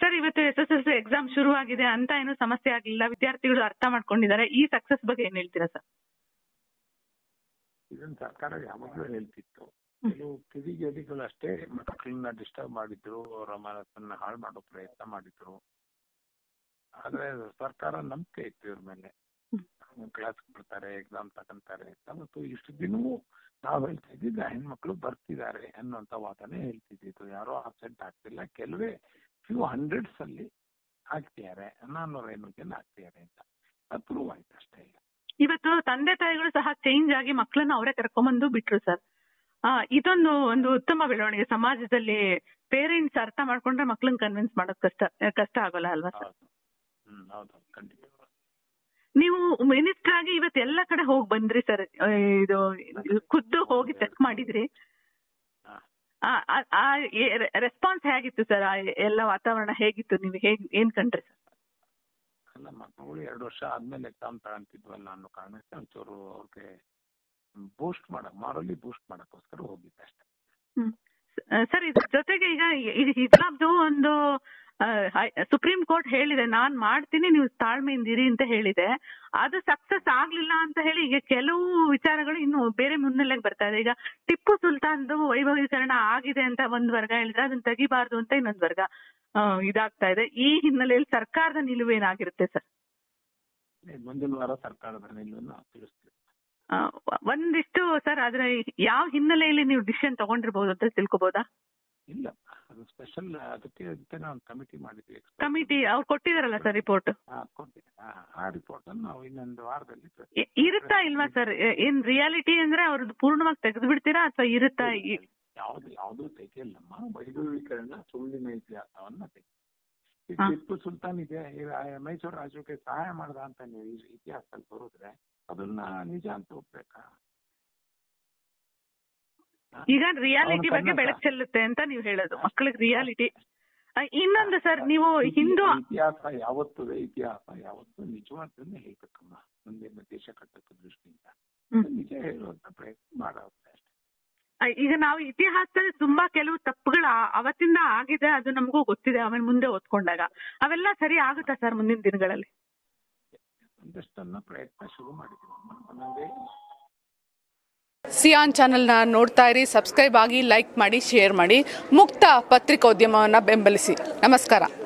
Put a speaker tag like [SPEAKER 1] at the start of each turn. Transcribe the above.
[SPEAKER 1] Sir ಇವತ್ತು S S L C exam ಶುರುವಾಗಿದೆ ಅಂತ ಏನು ಸಮಸ್ಯೆ ಆಗಲಿಲ್ಲ ವಿದ್ಯಾರ್ಥಿಗಳು ಅರ್ಥ ಮಾಡ್ಕೊಂಡಿದ್ದಾರೆ ಈ ಸಕ್ಸಸ್ ಬಗ್ಗೆ ಏನ್ ಹೇಳ್ತೀರಾ ಸರ್
[SPEAKER 2] ಇದನ್ನ ಸರ್ಕಾರ ಯಾವಾಗಲೂ ಹೇಳ್ತಿತ್ತು
[SPEAKER 1] ಹ್ಮ್.
[SPEAKER 2] ಕೆಲವು ಕಿಡಿಗೇಡಿಗಳು ಅಷ್ಟೇ ಮಕ್ಕಳನ್ನ ಡಿಸ್ಟರ್ಬ್ ಮಾಡಿದ್ರು ಅವರ ಮನಸ್ಸನ್ನ ಹಾಳು ಮಾಡೋ ಪ್ರಯತ್ನ ಮಾಡಿದ್ರು ಆದ್ರೆ ಸರ್ಕಾರ ನಂಬಿಕೆ ಇತ್ತು ಇವ್ರ ಮೇಲೆ ಕ್ಲಾಸ್ ಬಿಡ್ತಾರೆ ಎಕ್ಸಾಮ್ ತಗೊಂತಾರೆ ಅಂತ ಮತ್ತು ಇಷ್ಟು ದಿನವೂ ನಾವು ಹೇಳ್ತಾ ಇದ್ದಿದ್ದು ಹೆಣ್ಮಕ್ಳು ಬರ್ತಿದ್ದಾರೆ ಅನ್ನುವಂಥ ವಾದನೆ ಹೇಳ್ತಿದ್ದಿದ್ದು ಯಾರೋ ಅಬ್ಸೆಂಟ್ ಆಗ್ತಿಲ್ಲ ಕೆಲವೇ ಫ್ಯೂ ಹಂಡ್ರೆಡ್ಸ್ ಅಲ್ಲಿ ಆಗ್ತಿದ್ದಾರೆ ನಾನ್ನೂರ ಐನೂರು ಜನ ಆಗ್ತಿದ್ದಾರೆ ಅಂತ ಅದು ಪ್ರೂವ್ ಆಯ್ತು ಅಷ್ಟೇ ಈಗ
[SPEAKER 1] ಇವತ್ತು ತಂದೆ ತಾಯಿಗಳು ಸಹ ಚೇಂಜ್ ಆಗಿ ಮಕ್ಕಳನ್ನ ಅವರೇ ಕರ್ಕೊಂಬಂದು ಬಿಟ್ರು ಸರ್ ಆ ಇದೊಂದು ಒಂದು ಉತ್ತಮ ಬೆಳವಣಿಗೆ ಸಮಾಜದಲ್ಲಿ ಪೇರೆಂಟ್ಸ್ ಅರ್ಥ ಮಾಡ್ಕೊಂಡ್ರೆ ಮಕ್ಳನ್ನ ಕನ್ವಿನ್ಸ್ ಮಾಡೋದ್ ಕಷ್ಟ ಕಷ್ಟ ಆಗೋಲ್ಲ ಅಲ್ವಾ ಸರ್
[SPEAKER 2] ಹೌದು ಹ್ಮ್ ಹೌದು ಖಂಡಿತ
[SPEAKER 1] ನೀವು ಮಿನಿಸ್ಟರ್ ಆಗಿ ಇವತ್ತು ಎಲ್ಲ ಕಡೆ ಹೋಗಿ ಬಂದ್ರಿ ಸರ್ ಇದು ಖುದ್ದು ಹೋಗಿ ಚೆಕ್ ಮಾಡಿದ್ರಿ
[SPEAKER 2] ಹಾ.
[SPEAKER 1] ರೆಸ್ಪಾನ್ಸ್ ಹೇಗಿತ್ತು ಸರ್ ಎಲ್ಲ ವಾತಾವರಣ ಹೇಗಿತ್ತು ನೀವು ಹೇಗ್ ಏನ್ ಕಂಡ್ರಿ ಸರ್
[SPEAKER 2] ಅಲ್ಲ ಮಕ್ಕಳು ಎರಡು ವರ್ಷ ಆದ್ಮೇಲೆ ಎಕ್ಸಾಮ್ ತಗೊಂತಿದ್ವಲ್ಲ ಅನ್ನೋ ಕಾರಣಕ್ಕೆ ಒಂಚೂರು ಅವ್ರಿಗೆ ಬೂಸ್ಟ್ ಮಾಡಕ್ ಮಾರಲಿ ಬೂಸ್ಟ್ ಮಾಡಕ್ಕೋಸ್ಕರ ಹೋಗಿದ್ದೆ ಅಷ್ಟೇ
[SPEAKER 1] ಸರ್ ಇದ್ರ ಜೊತೆಗೆ ಈಗ ಈ ಹಿಜಾಬ್ದು ಒಂದು ಸುಪ್ರೀಂ ಕೋರ್ಟ್ ಹೇಳಿದೆ ನಾನ್ ಮಾಡ್ತೀನಿ ನೀವು ತಾಳ್ಮೆಯಿಂದ ಇರಿ ಅಂತ ಹೇಳಿದೆ ಅದು ಸಕ್ಸಸ್ ಆಗ್ಲಿಲ್ಲ ಅಂತ ಹೇಳಿ ಈಗ ಕೆಲವು ವಿಚಾರಗಳು ಇನ್ನು ಬೇರೆ ಮುನ್ನೆಲೆಗೆ ಬರ್ತಾ ಇದೆ ಈಗ ಟಿಪ್ಪು ಸುಲ್ತಾನ್ದು ವೈಭವೀಕರಣ ಆಗಿದೆ ಅಂತ ಒಂದ್ ವರ್ಗ ಹೇಳಿದ್ರೆ ಅದನ್ನ ತೆಗಿಬಾರ್ದು ಅಂತ ಇನ್ನೊಂದ್ ವರ್ಗ ಆ, ಇದಾಗ್ತಾ ಇದೆ ಈ ಹಿನ್ನೆಲೆಯಲ್ಲಿ ಸರ್ಕಾರದ ನಿಲುವು ಏನಾಗಿರುತ್ತೆ ಸರ್
[SPEAKER 2] ಈ ಮುಂದಿನ ವಾರ ಸರ್ಕಾರದ ನಿಲುವನ್ನು ತಿಳಿಸ್ತೀವಿ
[SPEAKER 1] ಆ, ಒಂದಿಷ್ಟು ಸರ್ ಆದ್ರೆ ಯಾವ ಹಿನ್ನೆಲೆಯಲ್ಲಿ ನೀವು ಡಿಸಿಷನ್ ತಗೊಂಡಿರ್ಬೋದು ಅಂತ ತಿಳ್ಕೊಬೋದಾ
[SPEAKER 2] ಇಲ್ಲ ಅದು ಸ್ಪೆಷಲ್ ಅದಕ್ಕೆ ಅಂತಾನೆ ಒಂದು ಕಮಿಟಿ ಮಾಡಿದ್ವಿ expert.
[SPEAKER 1] ಕಮಿಟಿ ಅವ್ರು ಕೊಟ್ಟಿದಾರಲ್ಲ ಸರ್ ರಿಪೋರ್ಟ್
[SPEAKER 2] ಹಾ, ಕೊಟ್ಟಿದೆ. ಹಾ, ಆ ರಿಪೋರ್ಟ್ ಅನ್ನು ನಾವು ಇನ್ನೊಂದು ವಾರದಲ್ಲಿ ಪ್ರ-
[SPEAKER 1] ಇ- ಇರುತ್ತಾ ಇಲ್ವಾ ಸರ್ ಏನ್ ರಿಯಾಲಿಟಿ ಅಂದ್ರೆ ಅವ್ರದ್ದು ಪೂರ್ಣವಾಗಿ ತೆಗೆದು ಬಿಡ್ತೀರಾ ಅಥವಾ ಇರುತ್ತಾ ಈ-
[SPEAKER 2] ಯಾವ್ದು ಯಾವ್ದು ತೆಗೆಯಲ್ಲಮ್ಮ ವೈಭವೀಕರಣ ಸುಳ್ಳಿನ ಇತಿಹಾಸವನ್ನ ತೆಗೆ ಈ
[SPEAKER 1] ಹಾ.
[SPEAKER 2] ಟಿಪ್ಪು ಸುಲ್ತಾನ್ ಇದೆ ಈ ರಾ- ಮೈಸೂರು ರಾಜ್ಯಕ್ಕೆ ಸಹಾಯ ಮಾಡ್ದ ಅಂತ ನೀವು ಈ ಇತಿಹಾಸದಲ್ಲಿ ಬರೋದ್ರೆ ಅದನ್ನ ನಿಜ ಅಂತ ಒಪ್ಬೇಕಾ
[SPEAKER 1] ಈಗ ರಿಯಾಲಿಟಿ
[SPEAKER 2] ಅವ್ನು
[SPEAKER 1] ಬಗ್ಗೆ
[SPEAKER 2] ಕನ್ನಡ.
[SPEAKER 1] ಬೆಳಕು ಚೆಲ್ಲುತ್ತೆ ಅಂತ ನೀವು ಹೇಳೋದು ಮಕ್ಕಳಿಗೆ ರಿಯಾಲಿಟಿ ಇನ್ನೊಂದು ಸರ್ ನೀವು ಹಿಂದೂ
[SPEAKER 2] ಇತಿಹಾಸ ಯಾವತ್ತೂ ಇತಿಹಾಸ ಯಾವತ್ತೂ ನಿಜವಾದನ್ನೇ ಹೇಳ್ಬೇಕಮ್ಮ ಮುಂದಿನ ದೇಶ ಕಟ್ಟಕ್ಕೆ ದೃಷ್ಟಿಯಿಂದ
[SPEAKER 1] ಹ್ಮ್.
[SPEAKER 2] ನಿಜ ಹೇಳುವಂತ ಪ್ರಯತ್ನ ಮಾಡೋದು ಅಷ್ಟೇ
[SPEAKER 1] ಆ, ಈಗ ನಾವು ಇತಿಹಾಸದಲ್ಲಿ ತುಂಬಾ ಕೆಲವು ತಪ್ಪುಗಳು ಆ- ಅವತ್ತಿಂದ ಆಗಿದೆ ಅದು ನಮಗೂ ಗೊತ್ತಿದೆ ಆಮೇಲೆ ಮುಂದೆ ಓದ್ಕೊಂಡಾಗ ಅವೆಲ್ಲ ಸರಿ ಆಗುತ್ತಾ ಸರ್ ಮುಂದಿನ ದಿನಗಳಲ್ಲಿ
[SPEAKER 2] ಒಂದಷ್ಟನ್ನ ಪ್ರಯತ್ನ ಶುರು ಮಾಡಿದ್ದೀವಿ ಒಂದೊಂದೇ
[SPEAKER 3] ಸಿಯಾನ್ ಚಾನೆಲ್ನ ನೋಡ್ತಾ ಇರಿ ಸಬ್ಸ್ಕ್ರೈಬ್ ಆಗಿ ಲೈಕ್ ಮಾಡಿ ಶೇರ್ ಮಾಡಿ ಮುಕ್ತ ಪತ್ರಿಕೋದ್ಯಮವನ್ನು ಬೆಂಬಲಿಸಿ ನಮಸ್ಕಾರ